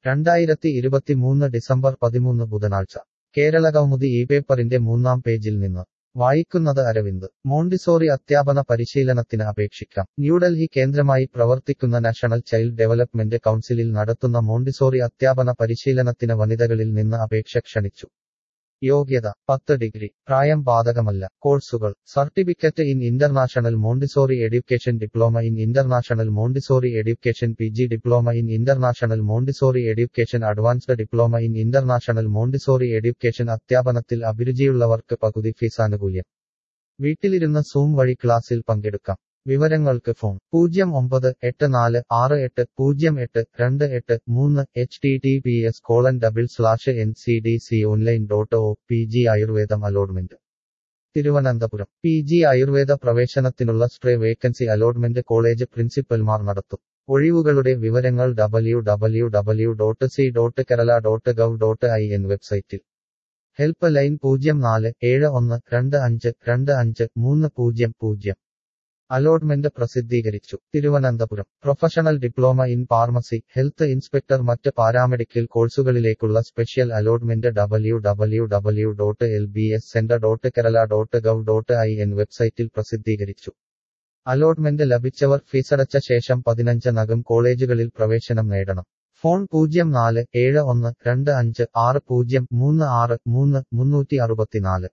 രണ്ടായിരത്തി ഇരുപത്തിമൂന്ന് ഡിസംബർ പതിമൂന്ന് ബുധനാഴ്ച കേരളകൗമുദി ഈ പേപ്പറിന്റെ മൂന്നാം പേജിൽ നിന്ന് വായിക്കുന്നത് അരവിന്ദ് മോണ്ടിസോറി അധ്യാപന പരിശീലനത്തിന് അപേക്ഷിക്കാം ന്യൂഡൽഹി കേന്ദ്രമായി പ്രവർത്തിക്കുന്ന നാഷണൽ ചൈൽഡ് ഡെവലപ്മെന്റ് കൗൺസിലിൽ നടത്തുന്ന മോണ്ടിസോറി അധ്യാപന പരിശീലനത്തിന് വനിതകളിൽ നിന്ന് അപേക്ഷ ക്ഷണിച്ചു യോഗ്യത പത്ത് ഡിഗ്രി പ്രായം ബാധകമല്ല കോഴ്സുകൾ certificate in international Montessori education diploma in international Montessori education P G diploma in international Montessori education advanced diploma in international Montessori education അധ്യാപനത്തിൽ അഭിരുചിയുള്ളവർക്ക് പകുതി ഫീസ് ആനുകൂല്യം വീട്ടിലിരുന്ന് സൂം വഴി ക്ലാസ്സിൽ പങ്കെടുക്കാം വിവരങ്ങൾക്ക് ഫോൺ പൂജ്യം ഒമ്പത് എട്ട് നാല് ആറ് എട്ട് പൂജ്യം എട്ട് രണ്ട് എട്ട് മൂന്ന് H T T P S colon double slash N C D C online dot O P G ആയുർവേദം allotment Thiruvananthapuram P G Ayurveda പ്രവേശനത്തിനുള്ള സ്ട്രേ വേക്കൻസി അലോട്ട്മെന്റ് കോളേജ് പ്രിൻസിപ്പൽമാർ നടത്തും ഒഴിവുകളുടെ വിവരങ്ങൾ W W W dot C dot Kerala dot gov dot I N വെബ്സൈറ്റിൽ help line പൂജ്യം നാല് ഏഴ് ഒന്ന് രണ്ട് അഞ്ച് രണ്ട് അഞ്ച് മൂന്ന് പൂജ്യം പൂജ്യം അലോട്ട്മെന്റ് പ്രസിദ്ധീകരിച്ചു Thiruvananthapuram professional diploma in pharmacy health inspector മറ്റ് പാരാമെഡിക്കൽ കോഴ്സുകളിലേക്കുള്ള special allotment W W W dot L B S centre dot Kerala dot gov dot I N വെബ്സൈറ്റിൽ പ്രസിദ്ധീകരിച്ചു അലോട്ട്മെന്റ് ലഭിച്ചവർ ഫീസടച്ച ശേഷം പതിനഞ്ചിനകം കോളേജുകളിൽ പ്രവേശനം നേടണം ഫോൺ പൂജ്യം നാല് ഏഴ് ഒന്ന് രണ്ട് അഞ്ച് ആറ് പൂജ്യം മൂന്ന് ആറ് മൂന്ന് മുന്നൂറ്റി അറുപത്തിനാല്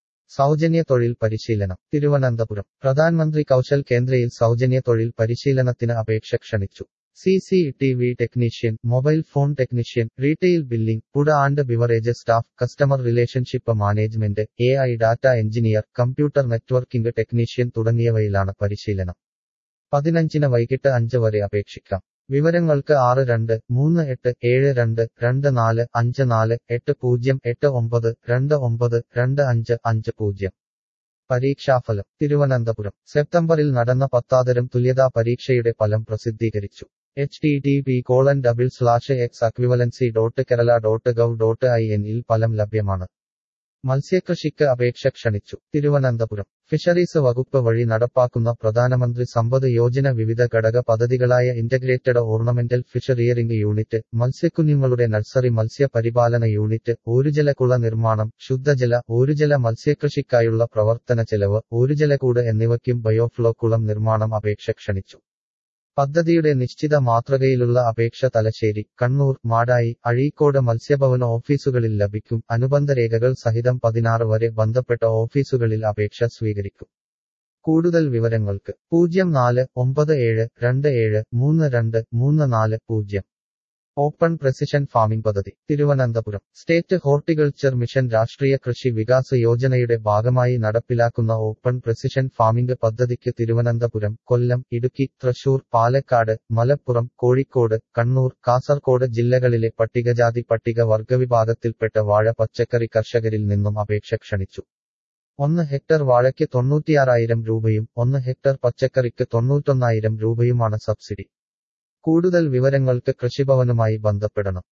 സൗജന്യ തൊഴിൽ പരിശീലനം തിരുവനന്തപുരം പ്രധാനമന്ത്രി കൗശൽ കേന്ദ്രയിൽ സൗജന്യ തൊഴിൽ പരിശീലനത്തിന് അപേക്ഷ ക്ഷണിച്ചു C C T V technician mobile phone technician retail billing food and beverage staff customer relationship management A I data engineer computer networking technician തുടങ്ങിയവയിലാണ് പരിശീലനം പതിനഞ്ചിന് വൈകിട്ട് അഞ്ച് വരെ അപേക്ഷിക്കാം വിവരങ്ങൾക്ക് ആറ് രണ്ട് മൂന്ന് എട്ട് ഏഴ് രണ്ട് രണ്ട് നാല് അഞ്ച് നാല് എട്ട് പൂജ്യം എട്ട് ഒമ്പത് രണ്ട് ഒമ്പത് രണ്ട് അഞ്ച് അഞ്ച് പൂജ്യം പരീക്ഷാഫലം തിരുവനന്തപുരം സെപ്റ്റംബറിൽ നടന്ന പത്താതരം തുല്യതാ പരീക്ഷയുടെ ഫലം പ്രസിദ്ധീകരിച്ചു H T T P colon double slash X equivalency dot Kerala dot gov dot I N ഇൽ ഫലം ലഭ്യമാണ് മത്സ്യകൃഷിക്ക് അപേക്ഷ ക്ഷണിച്ചു തിരുവനന്തപുരം ഫിഷറീസ് വകുപ്പ് വഴി നടപ്പാക്കുന്ന പ്രധാനമന്ത്രി സമ്പദ് യോജന വിവിധ ഘടക പദ്ധതികളായ ഇന്റഗ്രേറ്റഡ് ഓർണമെന്റൽ ഫിഷറിയറിംഗ് യൂണിറ്റ് മത്സ്യക്കുഞ്ഞുങ്ങളുടെ നഴ്സറി മത്സ്യ പരിപാലന യൂണിറ്റ് ഊരുജലക്കുള നിർമ്മാണം ശുദ്ധജല ഊരുജല മത്സ്യകൃഷിക്കായുള്ള പ്രവർത്തന ചെലവ് ഊരുജലകൂട് എന്നിവയ്ക്കും ബയോഫ്ലോ കുളം നിർമ്മാണം അപേക്ഷ ക്ഷണിച്ചു പദ്ധതിയുടെ നിശ്ചിത മാതൃകയിലുള്ള അപേക്ഷ തലശ്ശേരി കണ്ണൂർ മാടായി അഴീക്കോട് മത്സ്യഭവന ഓഫീസുകളിൽ ലഭിക്കും അനുബന്ധ രേഖകൾ സഹിതം പതിനാറ് വരെ ബന്ധപ്പെട്ട ഓഫീസുകളിൽ അപേക്ഷ സ്വീകരിക്കും കൂടുതൽ വിവരങ്ങൾക്ക് പൂജ്യം നാല് ഒമ്പത് ഏഴ് രണ്ട് ഏഴ് മൂന്ന് രണ്ട് മൂന്ന് നാല് പൂജ്യം ഓപ്പൺ പ്രസിഷൻ ഫാമിംഗ് പദ്ധതി തിരുവനന്തപുരം സ്റ്റേറ്റ് ഹോർട്ടിക്കൾച്ചർ മിഷൻ രാഷ്ട്രീയ കൃഷി വികാസ യോജനയുടെ ഭാഗമായി നടപ്പിലാക്കുന്ന ഓപ്പൺ പ്രസിഷൻ ഫാമിംഗ് പദ്ധതിക്ക് തിരുവനന്തപുരം കൊല്ലം ഇടുക്കി തൃശൂർ പാലക്കാട് മലപ്പുറം കോഴിക്കോട് കണ്ണൂർ കാസർകോട് ജില്ലകളിലെ പട്ടികജാതി പട്ടിക വർഗവിഭാഗത്തിൽപ്പെട്ട വാഴ പച്ചക്കറി കർഷകരിൽ നിന്നും അപേക്ഷ ക്ഷണിച്ചു ഒന്ന് ഹെക്ടർ വാഴയ്ക്ക് തൊണ്ണൂറ്റിയാറായിരം രൂപയും ഒന്ന് ഹെക്ടർ പച്ചക്കറിക്ക് തൊണ്ണൂറ്റൊന്നായിരം രൂപയുമാണ് സബ്സിഡി കൂടുതൽ വിവരങ്ങൾക്ക് കൃഷിഭവനുമായി ബന്ധപ്പെടണം